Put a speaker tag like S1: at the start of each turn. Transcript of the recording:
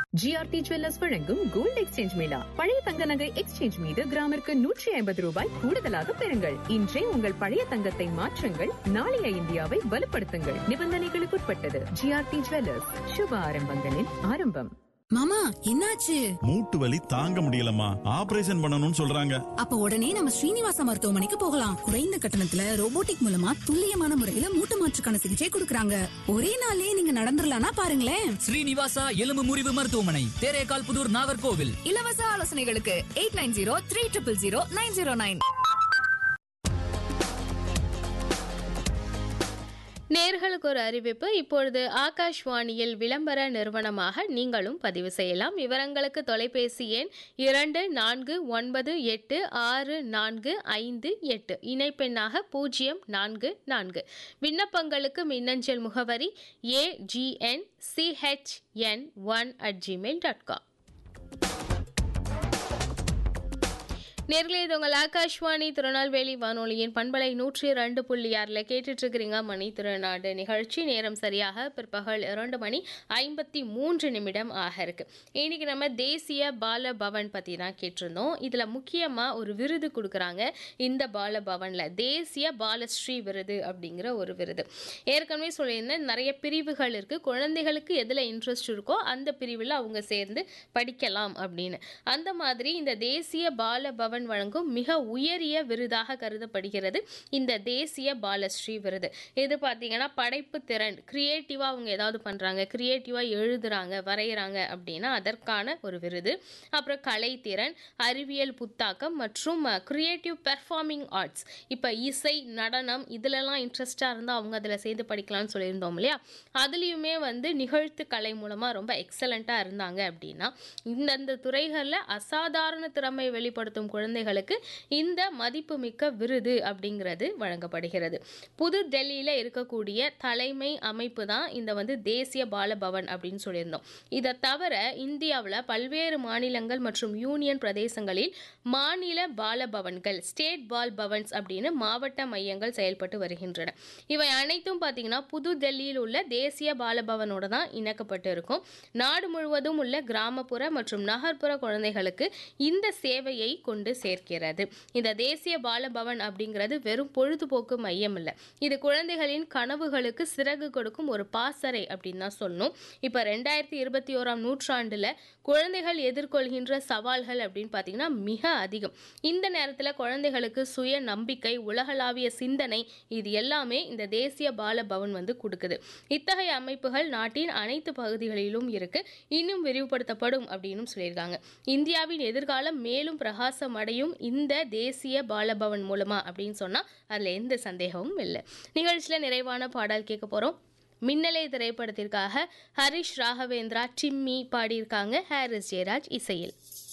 S1: GRT jewellers வழங்கும் gold exchange mela பழைய தங்க நகை எக்ஸ்சேஞ்ச் மீது கிராமிற்கு நூற்றி ஐம்பது ரூபாய் கூடுதலாக பெறுங்கள் இன்றே உங்கள் பழைய தங்கத்தை மாற்றுங்கள் நாளைய இந்தியாவை வலுப்படுத்துங்கள் நிபந்தனைகளுக்குட்பட்டது ஜிஆர்டி ஜுவல்லர்ஸ் சுப ஆரம்பங்களின் ஆரம்பம்
S2: மாமா என்னாச்சு
S3: மூட்டு வலி தாங்க முடியலம்மா ஆபரேஷன் பண்ணணும்னு சொல்றாங்க
S2: அப்ப உடனே நம்ம ஸ்ரீனிவாச மருத்துவமனைக்கு போகலாம் குறைந்த கட்டணத்துல ரோபோட்டிக் மூலமா துல்லியமான முறையில மூட்டு மாற்றுக்கான சிகிச்சை கொடுக்கறாங்க ஒரே நாள்லயே நீங்க நடந்துடலாம்னா பாருங்களேன்
S4: ஸ்ரீனிவாசா எலும்பு முறிவு மருத்துவமனை தேரேகால் புதூர் நாகர்கோவில்
S5: இலவச ஆலோசனைகளுக்கு eight nine zero three triple zero nine zero nine
S6: நேர்களுக்கு ஒரு அறிவிப்பு இப்பொழுது ஆகாஷ்வாணியில் விளம்பர நிறுவனமாக நீங்களும் பதிவு செய்யலாம் விவரங்களுக்கு தொலைபேசி எண் இரண்டு நான்கு ஒன்பது எட்டு ஆறு நான்கு ஐந்து எட்டு இணைப்பெண்ணாக பூஜ்ஜியம் நான்கு நான்கு விண்ணப்பங்களுக்கு மின்னஞ்சல் முகவரி AGN CHN one at Gmail dot com நேர்களே இது உங்கள் ஆகாஷ்வாணி திருநெல்வேலி வானொலியின் பண்பலை நூற்றி ரெண்டு புள்ளி ஆறில் கேட்டுட்டு இருக்கிறீங்க மணி திருநாடு நிகழ்ச்சி நேரம் சரியாக பிற்பகல் இரண்டு மணி ஐம்பத்தி மூன்று நிமிடம் ஆக இருக்கு இன்னைக்கு நம்ம தேசிய பால பவன் பற்றி தான் கேட்டிருந்தோம் இதில் முக்கியமாக ஒரு விருது கொடுக்குறாங்க இந்த பால பவனில் தேசிய பாலஸ்ரீ விருது அப்படிங்கிற ஒரு விருது ஏற்கனவே சொல்லியிருந்தேன் நிறைய பிரிவுகள் இருக்குது குழந்தைகளுக்கு எதில் இன்ட்ரெஸ்ட் இருக்கோ அந்த பிரிவில் அவங்க சேர்ந்து படிக்கலாம் அப்படின்னு அந்த மாதிரி இந்த தேசிய பால பவன் வழங்கும் மிக உயரிய விருதாக கருதப்படுகிறது இந்த தேசிய பாலஸ்ரீ விருது இது பார்த்தீங்கன்னா படைப்பு திறன் கிரியேட்டிவாக அவங்க ஏதாவது பண்ணுறாங்க கிரியேட்டிவாக எழுதுறாங்க வரைகிறாங்க அப்படின்னா அதற்கான ஒரு விருது அப்புறம் கலைத்திறன் அறிவியல் புத்தாக்கம் மற்றும் கிரியேட்டிவ் பெர்ஃபார்மிங் ஆர்ட்ஸ் இப்போ இசை நடனம் இதிலெல்லாம் இன்ட்ரெஸ்டாக இருந்தால் அவங்க அதில் சேர்ந்து படிக்கலாம்னு சொல்லியிருந்தோம் இல்லையா அதுலேயுமே வந்து நிகழ்த்து கலை மூலமாக ரொம்ப எக்ஸலண்ட்டாக இருந்தாங்க அப்படின்னா இந்தந்த துறைகளில் அசாதாரண திறமை வெளிப்படுத்தும் குழந்தைகளுக்கு இந்த மதிப்புமிக்க விருது அப்படிங்கிறது வழங்கப்படுகிறது புது டெல்லியில் இருக்கக்கூடிய தலைமை அமைப்பு தான் இந்த வந்து தேசிய பாலபவன் அப்படின்னு சொல்லியிருந்தோம் இதை தவிர இந்தியாவில் பல்வேறு மாநிலங்கள் மற்றும் யூனியன் பிரதேசங்களில் மாநில பாலபவன்கள் ஸ்டேட் பால் பவன்ஸ் அப்படின்னு மாவட்ட மையங்கள் செயல்பட்டு வருகின்றன இவை அனைத்தும் பார்த்தீங்கன்னா புது டெல்லியில் உள்ள தேசிய பாலபவனோட தான் இணைக்கப்பட்டு இருக்கும் நாடு முழுவதும் உள்ள கிராமப்புற மற்றும் நகர்ப்புற குழந்தைகளுக்கு இந்த சேவையை கொண்டு சேர்க்கிறது இந்த தேசிய பாலபவன் அப்படிங்கிறது வெறும் பொழுதுபோக்கு மையம் இல்லை இது குழந்தைகளின் கனவுகளுக்கு சிறகு கொடுக்கும் ஒரு பாசறை அப்படின்னு தான் சொல்லணும் இப்போ ரெண்டாயிரத்தி இருபத்தி ஓராம் நூற்றாண்டில் குழந்தைகள் எதிர்கொள்கின்ற சவால்கள் அப்படின்னு பார்த்தீங்கன்னா மிக அதிகம் இந்த நேரத்தில் குழந்தைகளுக்கு சுய நம்பிக்கை உலகளாவிய சிந்தனை இது எல்லாமே இந்த தேசிய பாலபவன் வந்து கொடுக்குது இத்தகைய அமைப்புகள் நாட்டின் அனைத்து பகுதிகளிலும் இருக்கு இன்னும் விரிவுபடுத்தப்படும் அப்படின்னு சொல்லியிருக்காங்க இந்தியாவின் எதிர்காலம் மேலும் பிரகாசம் அடையும் இந்த தேசிய பாலபவன் மூலமா அப்படின்னு சொன்னா அதுல எந்த சந்தேகமும் இல்லை நிகழ்ச்சியில நிறைவான பாடல் கேட்க போறோம் மின்னலை திரைப்படத்திற்காக ஹரிஷ் ராகவேந்திரா டிம்மி பாடியிருக்காங்க ஹாரிஸ் ஜெயராஜ் இசையில்